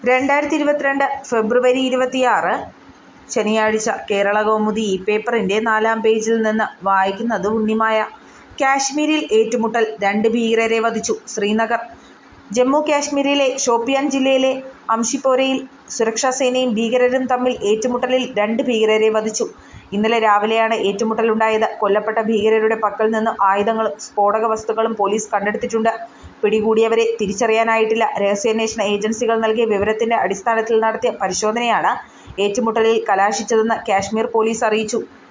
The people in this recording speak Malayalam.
രണ്ടായിരത്തി ഇരുപത്തിരണ്ട് ഫെബ്രുവരി ഇരുപത്തിയാറ് ശനിയാഴ്ച കേരളകൗമുദി ഈ പേപ്പറിൻ്റെ നാലാം പേജിൽ നിന്ന് വായിക്കുന്നത് ഉണ്ണിമായ. കാശ്മീരിൽ ഏറ്റുമുട്ടൽ, രണ്ട് ഭീകരരെ വധിച്ചു ശ്രീനഗർ ജമ്മു കാശ്മീരിലെ ഷോപ്പിയാൻ ജില്ലയിലെ അംഷിപ്പോരയിൽ സുരക്ഷാസേനയും ഭീകരരും തമ്മിൽ ഏറ്റുമുട്ടലിൽ രണ്ട് ഭീകരരെ വധിച്ചു. ഇന്നലെ രാവിലെയാണ് ഏറ്റുമുട്ടലുണ്ടായത്. കൊല്ലപ്പെട്ട ഭീകരരുടെ പക്കൽ നിന്നും ആയുധങ്ങളും സ്ഫോടകവസ്തുക്കളും പോലീസ് കണ്ടെടുത്തിട്ടുണ്ട്. പിടികൂടിയവരെ തിരിച്ചറിയാനായിട്ടില്ല. രഹസ്യാന്വേഷണ ഏജൻസികൾ നൽകിയ വിവരത്തിന്റെ അടിസ്ഥാനത്തിൽ നടത്തിയ പരിശോധനയാണ് ഏറ്റുമുട്ടലിൽ കലാശിച്ചതെന്ന് കാശ്മീർ പോലീസ് അറിയിച്ചു.